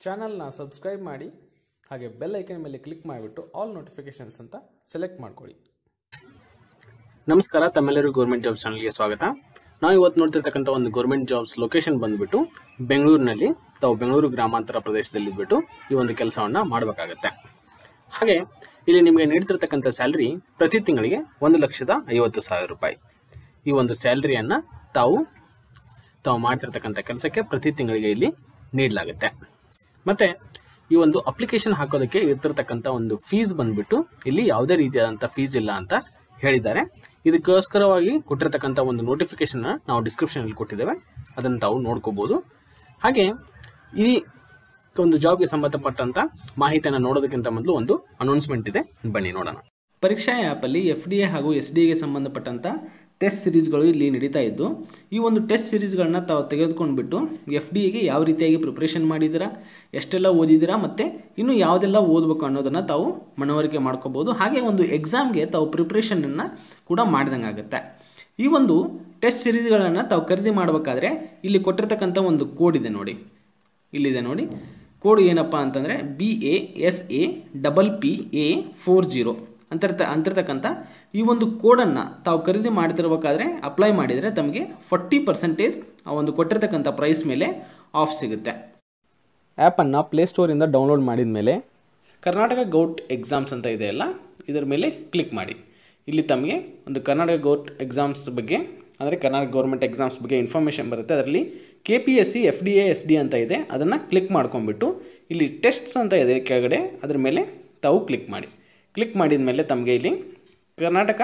ಚಾನಲ್ನ ಸಬ್ಸ್ಕ್ರೈಬ್ ಮಾಡಿ ಹಾಗೆ ಬೆಲ್ ಐಕನ್ ಮೇಲೆ ಕ್ಲಿಕ್ ಮಾಡಿಬಿಟ್ಟು ಆಲ್ ನೋಟಿಫಿಕೇಷನ್ಸ್ ಅಂತ ಸೆಲೆಕ್ಟ್ ಮಾಡ್ಕೊಳ್ಳಿ ನಮಸ್ಕಾರ ತಮ್ಮೆಲ್ಲರಿಗೂ ಗೌರ್ಮೆಂಟ್ ಜಾಬ್ಸ್ ಚಾನಲ್ಗೆ ಸ್ವಾಗತ ನಾವು ಇವತ್ತು ನೋಡ್ತಿರ್ತಕ್ಕಂಥ ಒಂದು ಗೌರ್ಮೆಂಟ್ ಜಾಬ್ಸ್ ಲೊಕೇಶನ್ ಬಂದ್ಬಿಟ್ಟು ಬೆಂಗಳೂರಿನಲ್ಲಿ ತಾವು ಬೆಂಗಳೂರು ಗ್ರಾಮಾಂತರ ಪ್ರದೇಶದಲ್ಲಿ ಇದ್ಬಿಟ್ಟು ಈ ಒಂದು ಕೆಲಸವನ್ನು ಮಾಡಬೇಕಾಗತ್ತೆ ಹಾಗೆ ಇಲ್ಲಿ ನಿಮಗೆ ನೀಡ್ತಿರ್ತಕ್ಕಂಥ ಸ್ಯಾಲ್ರಿ ಪ್ರತಿ ತಿಂಗಳಿಗೆ ಒಂದು ಲಕ್ಷದ ಐವತ್ತು ಸಾವಿರ ರೂಪಾಯಿ ಈ ಒಂದು ಸ್ಯಾಲ್ರಿಯನ್ನು ತಾವು ತಾವು ಮಾಡ್ತಿರ್ತಕ್ಕಂಥ ಕೆಲಸಕ್ಕೆ ಪ್ರತಿ ತಿಂಗಳಿಗೆ ಇಲ್ಲಿ ನೀಡಲಾಗುತ್ತೆ ಮತ್ತು ಈ ಒಂದು ಅಪ್ಲಿಕೇಶನ್ ಹಾಕೋದಕ್ಕೆ ಇರ್ತಿರ್ತಕ್ಕಂಥ ಒಂದು ಫೀಸ್ ಬಂದ್ಬಿಟ್ಟು ಇಲ್ಲಿ ಯಾವುದೇ ರೀತಿಯಾದಂಥ ಫೀಸ್ ಇಲ್ಲ ಅಂತ ಹೇಳಿದ್ದಾರೆ ಇದಕ್ಕೋಸ್ಕರವಾಗಿ ಕೊಟ್ಟಿರ್ತಕ್ಕಂಥ ಒಂದು ನೋಟಿಫಿಕೇಶನ್ ನಾವು ಡಿಸ್ಕ್ರಿಪ್ಷನಲ್ಲಿ ಕೊಟ್ಟಿದ್ದೇವೆ ಅದನ್ನು ತಾವು ನೋಡ್ಕೋಬೋದು ಹಾಗೆ ಈ ಒಂದು ಜಾಬ್ಗೆ ಸಂಬಂಧಪಟ್ಟಂತ ಮಾಹಿತಿಯನ್ನು ನೋಡೋದಕ್ಕಿಂತ ಮೊದಲು ಒಂದು ಅನೌನ್ಸ್ಮೆಂಟ್ ಇದೆ ಬನ್ನಿ ನೋಡೋಣ ಪರೀಕ್ಷಾ ಆ್ಯಪಲ್ಲಿ ಎಫ್ ಡಿ ಎ ಹಾಗೂ ಎಸ್ ಡಿ ಎಗೆ ಸಂಬಂಧಪಟ್ಟಂಥ ಟೆಸ್ಟ್ ಸಿರೀಸ್ಗಳು ಇಲ್ಲಿ ನಡೀತಾ ಇದ್ದು ಈ ಒಂದು ಟೆಸ್ಟ್ ಸಿರೀಸ್ಗಳನ್ನ ತಾವು ತೆಗೆದುಕೊಂಡ್ಬಿಟ್ಟು ಎಫ್ ಡಿ ಎಗೆ ಯಾವ ರೀತಿಯಾಗಿ ಪ್ರಿಪ್ರೇಷನ್ ಮಾಡಿದ್ದೀರಾ ಎಷ್ಟೆಲ್ಲ ಓದಿದ್ದೀರಾ ಮತ್ತು ಇನ್ನು ಯಾವುದೆಲ್ಲ ಓದಬೇಕು ಅನ್ನೋದನ್ನು ತಾವು ಮನವರಿಕೆ ಮಾಡ್ಕೋಬೋದು ಹಾಗೆ ಒಂದು ಎಕ್ಸಾಮ್ಗೆ ತಾವು ಪ್ರಿಪ್ರೇಷನನ್ನು ಕೂಡ ಮಾಡ್ದಂಗೆ ಆಗುತ್ತೆ ಈ ಒಂದು ಟೆಸ್ಟ್ ಸಿರೀಸ್ಗಳನ್ನು ತಾವು ಖರೀದಿ ಮಾಡಬೇಕಾದ್ರೆ ಇಲ್ಲಿ ಕೊಟ್ಟಿರ್ತಕ್ಕಂಥ ಒಂದು ಕೋಡ್ ಇದೆ ನೋಡಿ ಇಲ್ಲಿದೆ ನೋಡಿ ಕೋಡ್ ಏನಪ್ಪ ಅಂತಂದರೆ B A S A double P A four zero ಅಂತಿರ್ತ ಅಂತಿರ್ತಕ್ಕಂಥ ಈ ಒಂದು ಕೋಡನ್ನು ತಾವು ಖರೀದಿ ಮಾಡ್ತಿರ್ಬೇಕಾದ್ರೆ ಅಪ್ಲೈ ಮಾಡಿದರೆ ತಮಗೆ ಫಾರ್ಟಿ ಪರ್ಸೆಂಟೇಜ್ ಆ ಒಂದು ಕೊಟ್ಟಿರ್ತಕ್ಕಂಥ ಪ್ರೈಸ್ ಮೇಲೆ ಆಫ್ ಸಿಗುತ್ತೆ ಆ್ಯಪನ್ನು ಪ್ಲೇಸ್ಟೋರಿಂದ ಡೌನ್ಲೋಡ್ ಮಾಡಿದ ಮೇಲೆ ಕರ್ನಾಟಕ ಗೌಟ್ ಎಕ್ಸಾಮ್ಸ್ ಅಂತ ಇದೆಯಲ್ಲ ಇದರ ಮೇಲೆ ಕ್ಲಿಕ್ ಮಾಡಿ ಇಲ್ಲಿ ತಮಗೆ ಒಂದು ಕರ್ನಾಟಕ ಗೌಟ್ ಎಕ್ಸಾಮ್ಸ್ ಬಗ್ಗೆ ಅಂದರೆ ಕರ್ನಾಟಕ ಗೌರ್ಮೆಂಟ್ ಎಕ್ಸಾಮ್ಸ್ ಬಗ್ಗೆ ಇನ್ಫಾರ್ಮೇಷನ್ ಬರುತ್ತೆ ಅದರಲ್ಲಿ K P S C F D A S D ಅಂತ ಇದೆ ಅದನ್ನು ಕ್ಲಿಕ್ ಮಾಡ್ಕೊಂಡ್ಬಿಟ್ಟು ಇಲ್ಲಿ ಟೆಸ್ಟ್ಸ್ ಅಂತ ಇದೆ ಕೆಳಗಡೆ ಅದ್ರ ಮೇಲೆ ತಾವು ಕ್ಲಿಕ್ ಮಾಡಿ ಕ್ಲಿಕ್ ಮಾಡಿದ ಮೇಲೆ ತಮಗೆ ಇಲ್ಲಿ Karnataka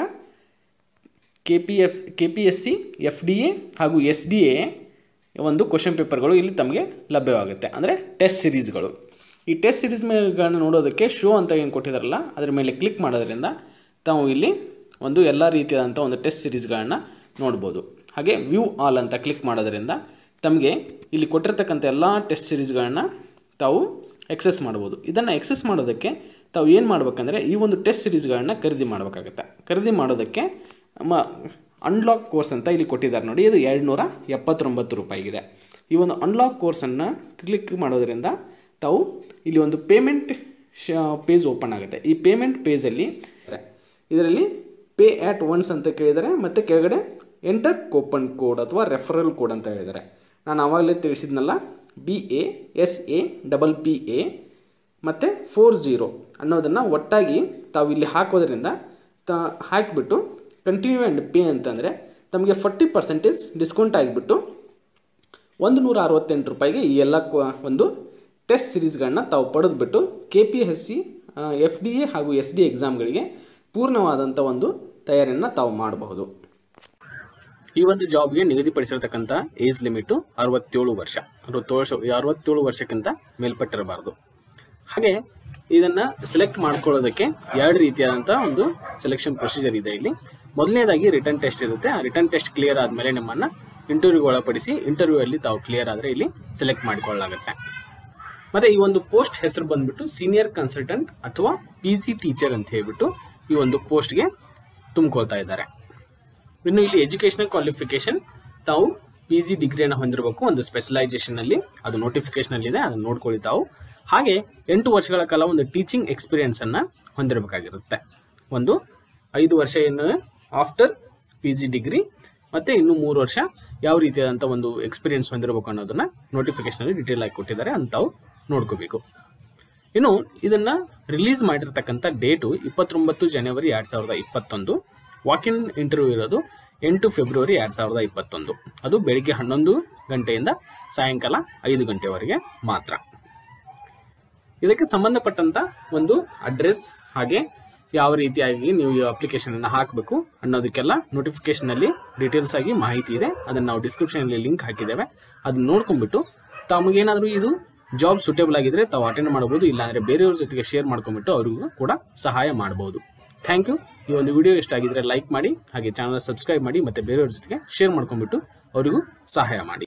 K P F K P S C F D A ಹಾಗೂ ಎಸ್ ಡಿ ಎ ಒಂದು ಕ್ವಶನ್ ಪೇಪರ್ಗಳು ಇಲ್ಲಿ ತಮಗೆ ಲಭ್ಯವಾಗುತ್ತೆ ಅಂದರೆ ಟೆಸ್ಟ್ ಸಿರೀಸ್ಗಳು ಈ ಟೆಸ್ಟ್ ಸಿರೀಸ್ ಮೇಲೆಗಳನ್ನ ನೋಡೋದಕ್ಕೆ ಶೋ ಅಂತ ಏನು ಕೊಟ್ಟಿದ್ದಾರಲ್ಲ ಅದ್ರ ಮೇಲೆ ಕ್ಲಿಕ್ ಮಾಡೋದ್ರಿಂದ ತಾವು ಇಲ್ಲಿ ಒಂದು ಎಲ್ಲ ರೀತಿಯಾದಂಥ ಒಂದು ಟೆಸ್ಟ್ ಸಿರೀಸ್ಗಳನ್ನ ನೋಡ್ಬೋದು ಹಾಗೆ ವ್ಯೂ ಆಲ್ ಅಂತ ಕ್ಲಿಕ್ ಮಾಡೋದ್ರಿಂದ ತಮಗೆ ಇಲ್ಲಿ ಕೊಟ್ಟಿರ್ತಕ್ಕಂಥ ಎಲ್ಲ ಟೆಸ್ಟ್ ಸಿರೀಸ್ಗಳನ್ನ ತಾವು ಎಕ್ಸೆಸ್ ಮಾಡ್ಬೋದು ಇದನ್ನು ಎಕ್ಸೆಸ್ ಮಾಡೋದಕ್ಕೆ ತಾವು ಏನು ಮಾಡ್ಬೇಕಂದ್ರೆ ಈ ಒಂದು ಟೆಸ್ಟ್ ಸಿರೀಸ್ಗಳನ್ನ ಖರೀದಿ ಮಾಡಬೇಕಾಗುತ್ತೆ ಖರೀದಿ ಮಾಡೋದಕ್ಕೆ ಮ ಅನ್ಲಾಕ್ ಕೋರ್ಸ್ ಅಂತ ಇಲ್ಲಿ ಕೊಟ್ಟಿದ್ದಾರೆ ನೋಡಿ ಇದು ಎರಡು ನೂರ ಎಪ್ಪತ್ತೊಂಬತ್ತು ರೂಪಾಯಿಗಿದೆ ಈ ಒಂದು ಅನ್ಲಾಕ್ ಕೋರ್ಸನ್ನು ಕ್ಲಿಕ್ ಮಾಡೋದ್ರಿಂದ ತಾವು ಇಲ್ಲಿ ಒಂದು ಪೇಮೆಂಟ್ ಶ ಪೇಜ್ ಓಪನ್ ಆಗುತ್ತೆ ಈ ಪೇಮೆಂಟ್ ಪೇಜಲ್ಲಿ ಇದರಲ್ಲಿ ಪೇ ಆ್ಯಟ್ ಒನ್ಸ್ ಅಂತ ಕೇಳಿದ್ದಾರೆ ಮತ್ತು ಕೆಳಗಡೆ ಎಂಟರ್ ಕೂಪನ್ ಕೋಡ್ ಅಥವಾ ರೆಫರಲ್ ಕೋಡ್ ಅಂತ ಹೇಳಿದ್ದಾರೆ ನಾನು ಆವಾಗಲೇ ತಿಳಿಸಿದ್ನಲ್ಲ B A S A double P A ಮತ್ತು ಫೋರ್ ಜೀರೋ ಅನ್ನೋದನ್ನು ಒಟ್ಟಾಗಿ ತಾವು ಇಲ್ಲಿ ಹಾಕೋದ್ರಿಂದ ತ ಹಾಕಿಬಿಟ್ಟು ಕಂಟಿನ್ಯೂ ಆ್ಯಂಡ್ ಪೇ ಅಂತಂದರೆ ತಮಗೆ ಫಾರ್ಟಿ ಪರ್ಸೆಂಟೇಜ್ ಡಿಸ್ಕೌಂಟ್ ಆಗಿಬಿಟ್ಟು ಒಂದು ನೂರ ಅರವತ್ತೆಂಟು ರೂಪಾಯಿಗೆ ಈ ಎಲ್ಲ ಕ್ವ- ಒಂದು ಟೆಸ್ಟ್ ಸಿರೀಸ್ಗಳನ್ನ ತಾವು ಪಡೆದುಬಿಟ್ಟು K P S C F D A ಹಾಗೂ ಎಸ್ ಡಿ ಎಕ್ಸಾಮ್ಗಳಿಗೆ ಪೂರ್ಣವಾದಂಥ ಒಂದು ತಯಾರಿಯನ್ನು ತಾವು ಮಾಡಬಹುದು ಈ ಒಂದು ಜಾಬ್ಗೆ ನಿಗದಿಪಡಿಸಿರ್ತಕ್ಕಂಥ ಏಜ್ ಲಿಮಿಟು ಅರವತ್ತೇಳು ವರ್ಷ ಅರವತ್ತೇಳು ವರ್ಷ ಅರವತ್ತೇಳು ವರ್ಷಕ್ಕಿಂತ ಮೇಲ್ಪಟ್ಟಿರಬಾರ್ದು ಹಾಗೆ ಇದನ್ನು ಸೆಲೆಕ್ಟ್ ಮಾಡ್ಕೊಳ್ಳೋದಕ್ಕೆ ಎರಡು ರೀತಿಯಾದಂಥ ಒಂದು ಸೆಲೆಕ್ಷನ್ ಪ್ರೊಸೀಜರ್ ಇದೆ ಇಲ್ಲಿ ಮೊದಲನೇದಾಗಿ ರಿಟರ್ನ್ ಟೆಸ್ಟ್ ಇರುತ್ತೆ ಆ ರಿಟರ್ನ್ ಟೆಸ್ಟ್ ಕ್ಲಿಯರ್ ಆದಮೇಲೆ ನಿಮ್ಮನ್ನು ಇಂಟರ್ವ್ಯೂಗೆ ಒಳಪಡಿಸಿ ಇಂಟರ್ವ್ಯೂ ಅಲ್ಲಿ ತಾವು ಕ್ಲಿಯರ್ ಆದರೆ ಇಲ್ಲಿ ಸೆಲೆಕ್ಟ್ ಮಾಡಿಕೊಳ್ಳಲಾಗುತ್ತೆ ಮತ್ತು ಈ ಒಂದು ಪೋಸ್ಟ್ ಹೆಸರು ಬಂದ್ಬಿಟ್ಟು ಸೀನಿಯರ್ ಕನ್ಸಲ್ಟೆಂಟ್ ಅಥವಾ ಪಿ ಜಿ ಟೀಚರ್ ಅಂತ ಹೇಳ್ಬಿಟ್ಟು ಈ ಒಂದು ಪೋಸ್ಟ್ಗೆ ತುಂಬಿಕೊಳ್ತಾ ಇದ್ದಾರೆ ಇನ್ನು ಇಲ್ಲಿ ಎಜುಕೇಷನಲ್ ಕ್ವಾಲಿಫಿಕೇಶನ್ ತಾವು ಪಿ ಜಿ ಡಿಗ್ರಿಯನ್ನು ಹೊಂದಿರಬೇಕು ಒಂದು ಸ್ಪೆಷಲೈಸೇಷನಲ್ಲಿ ಅದು ನೋಟಿಫಿಕೇಶನಲ್ಲಿದೆ ಅದನ್ನು ನೋಡ್ಕೊಳ್ಳಿ ತಾವು ಹಾಗೆ ಎಂಟು ವರ್ಷಗಳ ಕಾಲ ಒಂದು ಟೀಚಿಂಗ್ ಎಕ್ಸ್ಪೀರಿಯನ್ಸನ್ನು ಹೊಂದಿರಬೇಕಾಗಿರುತ್ತೆ ಒಂದು ಐದು ವರ್ಷ ಏನು ಆಫ್ಟರ್ ಪಿ ಜಿ ಡಿಗ್ರಿ ಮತ್ತು ಇನ್ನು ಮೂರು ವರ್ಷ ಯಾವ ರೀತಿಯಾದಂಥ ಒಂದು ಎಕ್ಸ್ಪೀರಿಯನ್ಸ್ ಹೊಂದಿರಬೇಕು ಅನ್ನೋದನ್ನು ನೋಟಿಫಿಕೇಶನಲ್ಲಿ ಡೀಟೇಲ್ ಆಗಿ ಕೊಟ್ಟಿದ್ದಾರೆ ಅಂತ ತಾವು ನೋಡ್ಕೋಬೇಕು ಇನ್ನು ಇದನ್ನ ರಿಲೀಸ್ ಮಾಡಿರ್ತಕ್ಕಂಥ ಡೇಟು ಇಪ್ಪತ್ತೊಂಬತ್ತು ಜನವರಿ ಎರಡು ಸಾವಿರದ ಇಪ್ಪತ್ತೊಂದು ವಾಕಿನ್ ಇಂಟರ್ವ್ಯೂ ಇರೋದು ಎಂಟು ಫೆಬ್ರವರಿ ಎರಡು ಸಾವಿರದ ಇಪ್ಪತ್ತೊಂದು ಅದು ಬೆಳಿಗ್ಗೆ ಹನ್ನೊಂದು ಗಂಟೆಯಿಂದ ಸಾಯಂಕಾಲ ಐದು ಗಂಟೆವರೆಗೆ ಮಾತ್ರ ಇದಕ್ಕೆ ಸಂಬಂಧಪಟ್ಟಂತ ಒಂದು ಅಡ್ರೆಸ್ ಹಾಗೆ ಯಾವ ರೀತಿಯಾಗಿ ನೀವು ಈ ಅಪ್ಲಿಕೇಶನನ್ನು ಹಾಕಬೇಕು ಅನ್ನೋದಕ್ಕೆಲ್ಲ ನೋಟಿಫಿಕೇಶನಲ್ಲಿ ಡೀಟೇಲ್ಸ್ ಆಗಿ ಮಾಹಿತಿ ಇದೆ ಅದನ್ನು ನಾವು ಡಿಸ್ಕ್ರಿಪ್ಷನಲ್ಲಿ ಲಿಂಕ್ ಹಾಕಿದ್ದೇವೆ ಅದನ್ನ ನೋಡ್ಕೊಂಡ್ಬಿಟ್ಟು ತಮಗೇನಾದರೂ ಇದು ಜಾಬ್ ಸೂಟೇಬಲ್ ಆಗಿದ್ರೆ ತಾವು ಅಟೆಂಡ್ ಮಾಡ್ಬೋದು ಇಲ್ಲಾಂದರೆ ಬೇರೆಯವ್ರ ಜೊತೆಗೆ ಶೇರ್ ಮಾಡ್ಕೊಂಡ್ಬಿಟ್ಟು ಅವರಿಗೂ ಕೂಡ ಸಹಾಯ ಮಾಡ್ಬೋದು ಥ್ಯಾಂಕ್ ಯು ಈ ಒಂದು ವಿಡಿಯೋ ಇಷ್ಟ ಆಗಿದ್ರೆ ಲೈಕ್ ಮಾಡಿ ಹಾಗೆ ಚಾನಲ್ ಸಬ್ಸ್ಕ್ರೈಬ್ ಮಾಡಿ ಮತ್ತು ಬೇರೆಯವ್ರ ಜೊತೆಗೆ ಶೇರ್ ಮಾಡ್ಕೊಂಡ್ಬಿಟ್ಟು ಅವರಿಗೂ ಸಹಾಯ ಮಾಡಿ